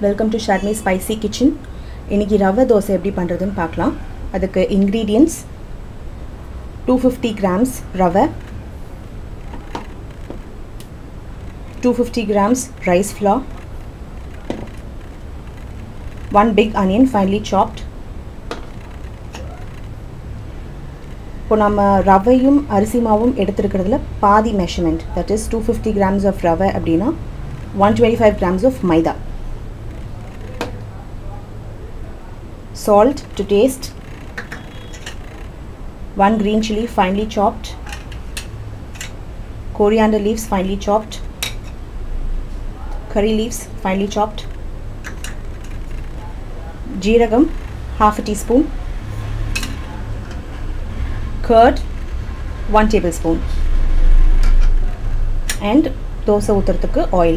Welcome to Sharmi spicy kitchen இன்றைக்கி ரவை தோசை எப்படி பண்ணுறதுன்னு பார்க்கலாம் அதுக்கு ingredients two fifty grams rava two fifty grams rice flour one big onion finely chopped இப்போ நம்ம ரவையும் அரிசி மாவும் எடுத்துருக்கிறதுல பாதி measurement that is two fifty grams of rava அப்படின்னா one twenty five grams of maida salt to taste 1 green chili finely chopped coriander leaves finely chopped curry leaves finely chopped jeeragam half a teaspoon curd 1 tablespoon and dosa ஊற்றுறதுக்கு oil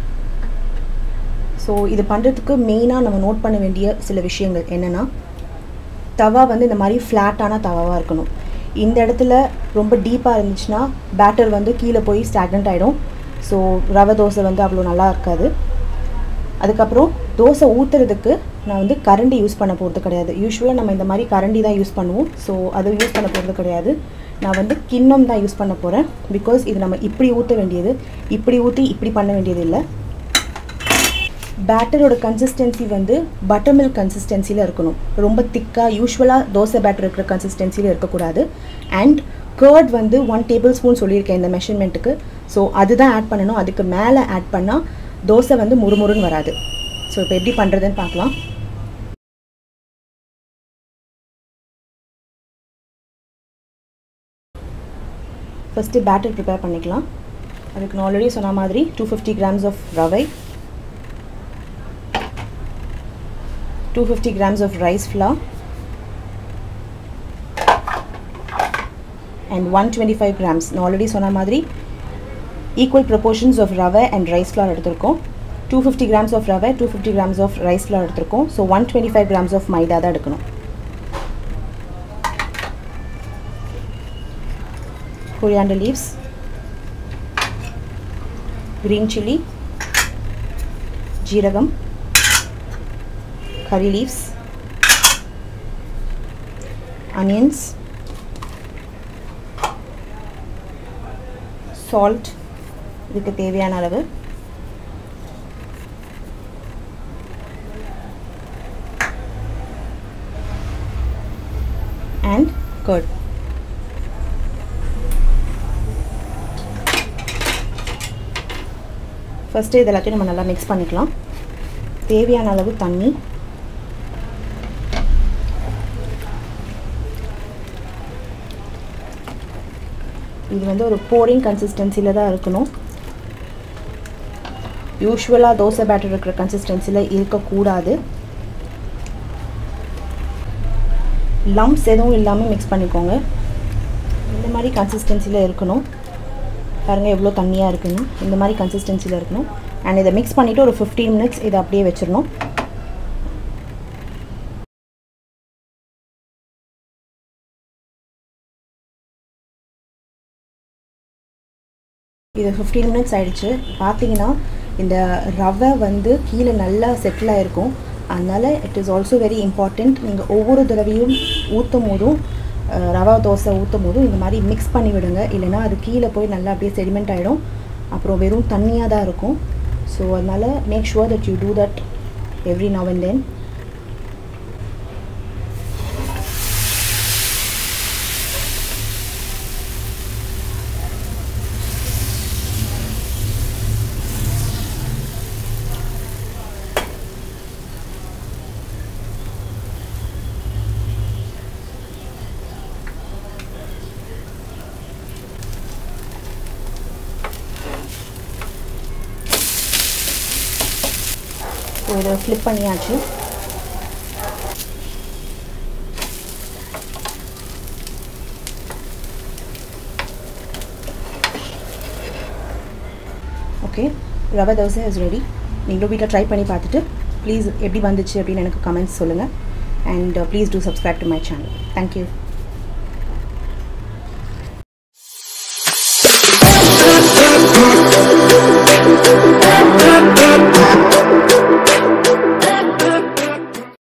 so இது பண்ணுறதுக்கு மெயினாக நம்ம note பண்ண வேண்டிய சில விஷயங்கள் என்னென்னா தவா வந்து இந்த மாதிரி ஃப்ளாட்டான தவாவாக இருக்கணும் இந்த இடத்துல ரொம்ப டீப்பாக இருந்துச்சுன்னா பேட்டர் வந்து கீழே போய் ஸ்டாக்னண்ட் ஆகிடும் ஸோ ரவை தோசை வந்து அவ்வளோ நல்லா இருக்காது அதுக்கப்புறம் தோசை ஊற்றுறதுக்கு நான் வந்து கரண்டி யூஸ் பண்ண போகிறது கிடையாது யூஸ்வலாக நம்ம இந்த மாதிரி கரண்டி தான் யூஸ் பண்ணுவோம் ஸோ அதை யூஸ் பண்ண போகிறது கிடையாது நான் வந்து கிண்ணம் தான் யூஸ் பண்ண போகிறேன் பிகாஸ் இது நம்ம இப்படி ஊற்ற வேண்டியது இப்படி ஊற்றி இப்படி பண்ண வேண்டியது இல்லை பேட்டரோட கன்சிஸ்டன்சி வந்து பட்டர் மில்க் கன்சிஸ்டன்சியில் இருக்கணும் ரொம்ப திக்காக யூஸ்வலாக தோசை பேட்டர் இருக்கிற கன்சிஸ்டன்சியில் இருக்கக்கூடாது அண்ட் கர்ட் வந்து ஒன் டேபிள் ஸ்பூன் சொல்லியிருக்கேன் இந்த மெஷர்மெண்ட்டுக்கு ஸோ அதுதான் ஆட் பண்ணணும் அதுக்கு மேலே ஆட் பண்ணால் தோசை வந்து முறுமுறுன்னு வராது ஸோ இப்போ எப்படி பண்ணுறதுன்னு பார்க்கலாம் ஃபஸ்ட்டு பேட்டர் ப்ரிப்பேர் பண்ணிக்கலாம் அதுக்கு நான் ஆல்ரெடி சொன்ன மாதிரி டூ ஃபிஃப்டி கிராம்ஸ் ஆஃப் ரவை 250 grams of rice flour and 125 grams நான் ஆல்ரெடி சொன்ன மாதிரி equal proportions of rava and rice flour எடுத்திருக்கோம் two fifty grams of rava two fifty grams of rice flour எடுத்திருக்கோம் so one twenty five grams of maida தான் எடுக்கணும் coriander leaves green chili ஜீரகம் curry leaves, onions, salt இதுக்கு தேவையான அளவு and curd ஃபஸ்ட்டு இது எல்லாத்தையும் நம்ம நல்லா மிக்ஸ் பண்ணிக்கலாம் தேவையான அளவு தண்ணி இது வந்து ஒரு போரிங் கன்சிஸ்டன்சியில் தான் இருக்கணும் யூஸ்வலாக தோசை பேட்டர் இருக்கிற கன்சிஸ்டன்சியில் இருக்கக்கூடாது லம்ப்ஸ் எதுவும் இல்லாமல் மிக்ஸ் பண்ணிக்கோங்க இந்த மாதிரி கன்சிஸ்டன்சியில் இருக்கணும் பாருங்கள் எவ்வளோ தண்ணியாக இருக்குன்னு இந்த மாதிரி கன்சிஸ்டன்சியில் இருக்கணும் அண்ட் இதை மிக்ஸ் பண்ணிவிட்டு ஒரு ஃபிஃப்டீன் மினிட்ஸ் இதை அப்படியே வச்சிடணும் இது ஃபிஃப்டீன் மினிட்ஸ் ஆகிடுச்சு பார்த்தீங்கன்னா இந்த ரவை வந்து கீழே நல்லா செட்டில் ஆகிருக்கும் அதனால் it is also very important நீங்கள் ஒவ்வொரு தடவையும் ஊற்றும் போதும் ரவா தோசை ஊற்றும் போதும் இந்த மாதிரி மிக்ஸ் பண்ணி விடுங்க இல்லைனா அது கீழே போய் நல்லா அப்படியே செடிமெண்ட் ஆகிடும் அப்புறம் வெறும் தண்ணியாக தான் இருக்கும் ஸோ அதனால் make sure that you do that every now and then so இதை ஃப்ளிப் பண்ணியாச்சு okay rava dosa is ready நீங்களும் வீட்டில் ட்ரை பண்ணி பார்த்துட்டு ப்ளீஸ் எப்படி வந்துச்சு அப்படின்னு எனக்கு கமெண்ட்ஸ் சொல்லுங்கள் and please do subscribe to my channel thank you Thank you.